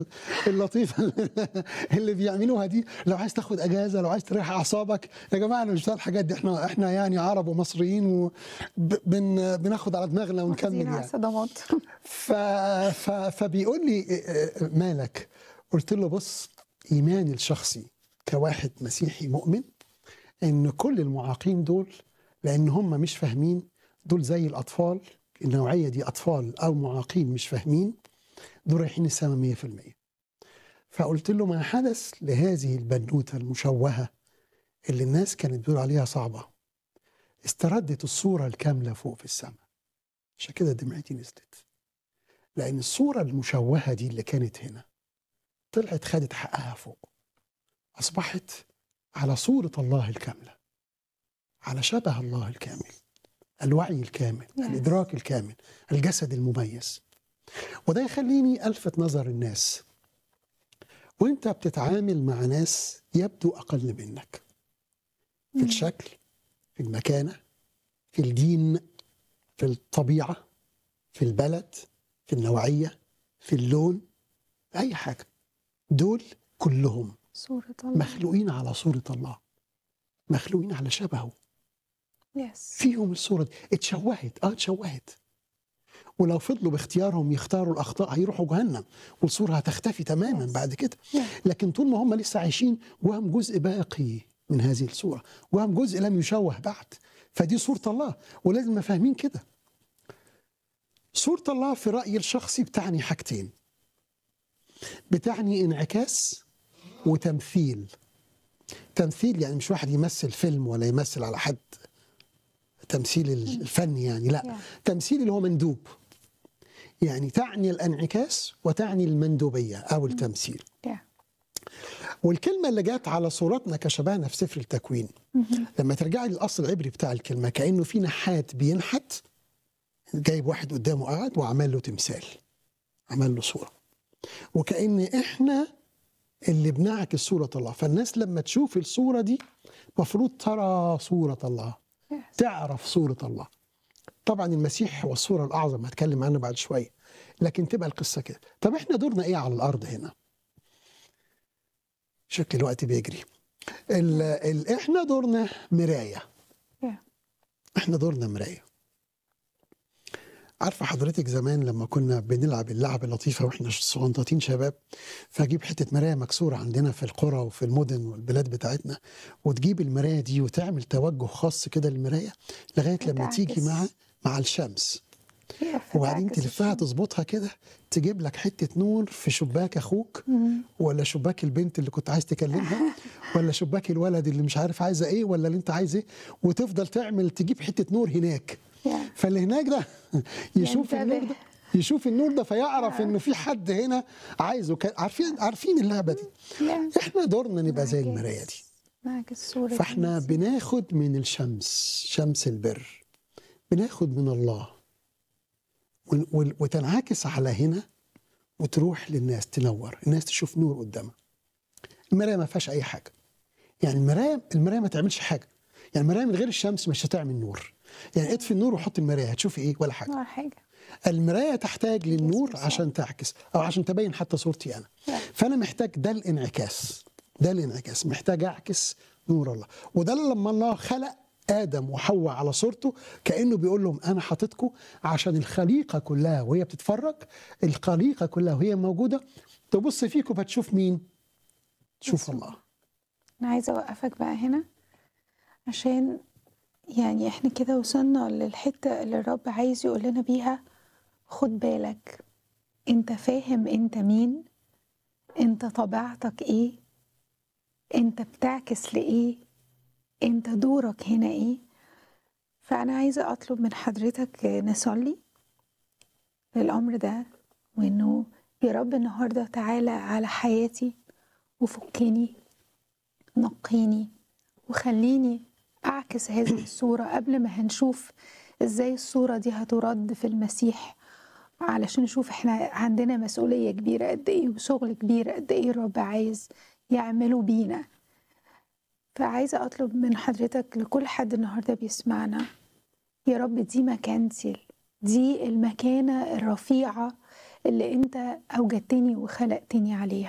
اللطيفه اللي بيعملوها دي لو عايز تاخد اجازه لو عايز تريح اعصابك يا جماعه انا مش بتاع الحاجات دي احنا احنا يعني عرب ومصريين وبناخد على دماغنا ونكمل واخدين على يعني الصدمات ف... ف... فبيقول لي آه، مالك قلت له بص ايماني الشخصي كواحد مسيحي مؤمن ان كل المعاقين دول لان هم مش فاهمين دول زي الاطفال النوعيه دي اطفال او معاقين مش فاهمين دول رايحين السما 100% فقلت له ما حدث لهذه البنوته المشوهه اللي الناس كانت بتقول عليها صعبه استردت الصوره الكامله فوق في السماء عشان كده دمعتي نزلت لأن الصورة المشوهة دي اللي كانت هنا طلعت خدت حقها فوق أصبحت على صورة الله الكاملة على شبه الله الكامل الوعي الكامل Yes. الإدراك الكامل الجسد المميز وده يخليني ألفت نظر الناس وانت بتتعامل مع ناس يبدو أقل منك في الشكل في المكانة في الدين في الطبيعة في البلد في النوعية في اللون أي حاجة دول كلهم صورة الله مخلوقين على صورة الله مخلوقين على شبهه يس فيهم الصورة دي اتشوهت اه اتشوهت ولو فضلوا باختيارهم يختاروا الأخطاء هيروحوا جهنم والصورة هتختفي تماما Yes. بعد كده Yeah. لكن طول ما هم لسه عايشين وهم جزء باقي من هذه الصورة وهم جزء لم يشوه بعد فدي صورة الله ولازم نبقى فاهمين كده صورة الله في رأيي الشخصي بتعني حاجتين بتعني انعكاس وتمثيل تمثيل يعني مش واحد يمثل فيلم ولا يمثل على حد تمثيل الفني يعني لا Yeah. تمثيل اللي هو مندوب يعني تعني الانعكاس وتعني المندوبية أو التمثيل Yeah. والكلمة اللي جات على صورتنا كشبهنا في سفر التكوين لما ترجعي للأصل العبري بتاع الكلمة كأنه في نحات بينحت جايب واحد قدامه قاعد وعمل له تمثال عمل له صورة وكأن إحنا اللي بنعكس صورة الله فالناس لما تشوف الصورة دي مفروض ترى صورة الله Yes. تعرف صورة الله طبعا المسيح هو الصورة الأعظم هتكلم عنها بعد شوية لكن تبقى القصة كده طب احنا دورنا ايه على الأرض هنا شكل الوقت بيجري ال ال احنا دورنا مراية Yeah. احنا دورنا مراية عارفة حضرتك زمان لما كنا بنلعب اللعبة اللطيفة واحنا صغنطاطين شباب فاجيب حتة مراية مكسورة عندنا في القرى وفي المدن والبلاد بتاعتنا وتجيب المراية دي وتعمل توجه خاص كده للمراية لغاية لما وتعكس. تيجي مع مع الشمس Yeah. وبعدين فتعكس تلفها الشمس. تظبطها كده تجيب لك حتة نور في شباك أخوك مم. ولا شباك البنت اللي كنت عايز تكلمها ولا شباك الولد اللي مش عارف عايزة إيه ولا اللي أنت عايز إيه وتفضل تعمل تجيب حتة نور هناك Yeah. فاللي هناك ده يشوف ينتبه. النور ده يشوف النور ده فيعرف انه في حد هنا عايزه ك- عارفين عارفين اللعبه دي Yeah. احنا دورنا نبقى زي نعكس. المرايه دي نعكس صورة فاحنا المسيح. بناخد من الشمس شمس البر بناخد من الله ون- ون- وتنعكس على هنا وتروح للناس تنور الناس تشوف نور قدامها المرايه ما فيهاش اي حاجه يعني المرايه المرايه ما تعملش حاجه يعني المرايه من غير الشمس مش هتعمل نور يعني اطفي النور وحط المرايه هتشوفي ايه ولا حاجه ولا حاجة المرايه تحتاج للنور بالظبط. عشان تعكس او عشان تبين حتى صورتي انا فانا محتاج ده الانعكاس ده الانعكاس محتاج اعكس نور الله وده اللي لما الله خلق ادم وحواء على صورته كانه بيقول لهم انا حاططكم عشان الخليقه كلها وهي بتتفرج الخليقه كلها وهي موجوده تبص فيكم فتشوف مين تشوف يسوع. الله أنا عايزة أوقفك بقى هنا عشان يعني إحنا كده وصلنا للحتة اللي الرب عايز يقول لنا بيها خد بالك أنت فاهم أنت مين أنت طبيعتك إيه أنت بتعكس لإيه أنت دورك هنا إيه فأنا عايزة أطلب من حضرتك نصلي للأمر ده وإنه يا رب النهاردة تعالى على حياتي وفكني نقيني وخليني أعكس هذه الصورة قبل ما هنشوف إزاي الصورة دي هترد في المسيح علشان نشوف إحنا عندنا مسؤولية كبيرة قد إيه وشغل كبير قد إيه الرب عايز يعمله بينا فعايزة أطلب من حضرتك لكل حد النهاردة بيسمعنا يا رب دي مكانتي دي المكانة الرفيعة اللي انت اوجدتني وخلقتني عليها